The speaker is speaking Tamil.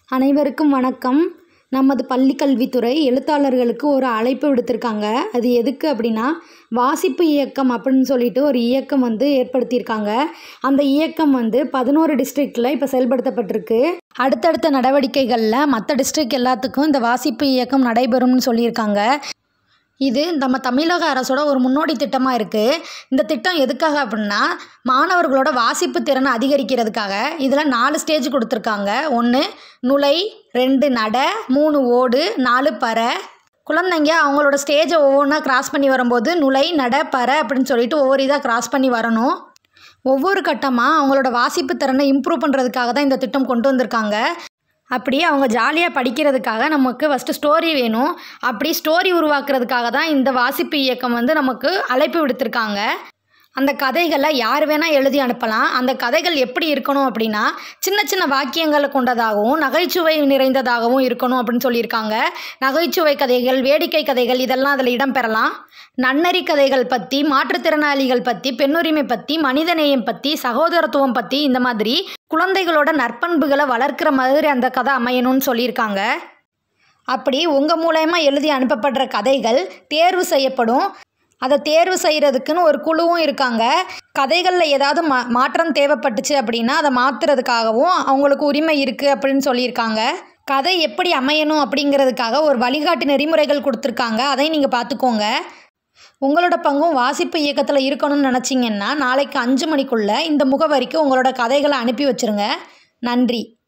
அனைவருக்கும் வணக்கம் நமது பள்ளிக்கல்வித்துறை எழுத்தாளர்களுக்கு ஒரு அழைப்பு விடுத்திருக்காங்க அது எதுக்கு அப்படின்னா வாசிப்பு இயக்கம் அப்படின்னு சொல்லிட்டு ஒரு இயக்கம் வந்து ஏற்படுத்தியிருக்காங்க அந்த இயக்கம் வந்து பதினோரு டிஸ்ட்ரிக்டில் இப்போ செயல்படுத்தப்பட்டிருக்கு அடுத்தடுத்த நடவடிக்கைகளில் மற்ற டிஸ்ட்ரிக்ட் எல்லாத்துக்கும் இந்த வாசிப்பு இயக்கம் நடைபெறும்னு சொல்லியிருக்காங்க இது நம்ம தமிழக அரசோட ஒரு முன்னோடி திட்டமாக இருக்குது இந்த திட்டம் எதுக்காக அப்படின்னா மாணவர்களோட வாசிப்பு திறனை அதிகரிக்கிறதுக்காக இதில் நாலு ஸ்டேஜ் கொடுத்துருக்காங்க ஒன்று நுழை ரெண்டு நட மூணு ஓடு நாலு பறை குழந்தைங்க அவங்களோட ஸ்டேஜை ஒவ்வொன்றா கிராஸ் பண்ணி வரும்போது நுழை நட பறை அப்படின்னு சொல்லிட்டு ஒவ்வொரு இதாக கிராஸ் பண்ணி வரணும் ஒவ்வொரு கட்டமாக அவங்களோட வாசிப்பு திறனை இம்ப்ரூவ் பண்ணுறதுக்காக தான் இந்த திட்டம் கொண்டு வந்திருக்காங்க அப்படி அவங்க ஜாலியாக படிக்கிறதுக்காக நமக்கு ஃபஸ்ட்டு ஸ்டோரி வேணும் அப்படி ஸ்டோரி உருவாக்குறதுக்காக தான் இந்த வாசிப்பு இயக்கம் வந்து நமக்கு அழைப்பு விடுத்திருக்காங்க அந்த கதைகளை யார் வேணால் எழுதி அனுப்பலாம் அந்த கதைகள் எப்படி இருக்கணும் அப்படின்னா சின்ன சின்ன வாக்கியங்களை கொண்டதாகவும் நகைச்சுவை நிறைந்ததாகவும் இருக்கணும் அப்படின்னு சொல்லியிருக்காங்க நகைச்சுவை கதைகள் வேடிக்கை கதைகள் இதெல்லாம் அதில் இடம்பெறலாம் நன்னறி கதைகள் பற்றி மாற்றுத்திறனாளிகள் பற்றி பெண்ணுரிமை பற்றி மனிதநேயம் பற்றி சகோதரத்துவம் பற்றி இந்த மாதிரி குழந்தைகளோட நற்பண்புகளை வளர்க்குற மாதிரி அந்த கதை அமையணும்னு சொல்லியிருக்காங்க அப்படி உங்கள் மூலயமா எழுதி அனுப்பப்படுற கதைகள் தேர்வு செய்யப்படும் அதை தேர்வு செய்கிறதுக்குன்னு ஒரு குழுவும் இருக்காங்க கதைகளில் ஏதாவது மா மாற்றம் தேவைப்பட்டுச்சு அப்படின்னா அதை மாற்றுறதுக்காகவும் அவங்களுக்கு உரிமை இருக்குது அப்படின்னு சொல்லியிருக்காங்க கதை எப்படி அமையணும் அப்படிங்கிறதுக்காக ஒரு வழிகாட்டு நெறிமுறைகள் கொடுத்துருக்காங்க அதையும் நீங்கள் பார்த்துக்கோங்க உங்களோட பங்கும் வாசிப்பு இயக்கத்தில் இருக்கணும்னு நினச்சிங்கன்னா நாளைக்கு அஞ்சு மணிக்குள்ளே இந்த முகவரிக்கு உங்களோட கதைகளை அனுப்பி வச்சுருங்க நன்றி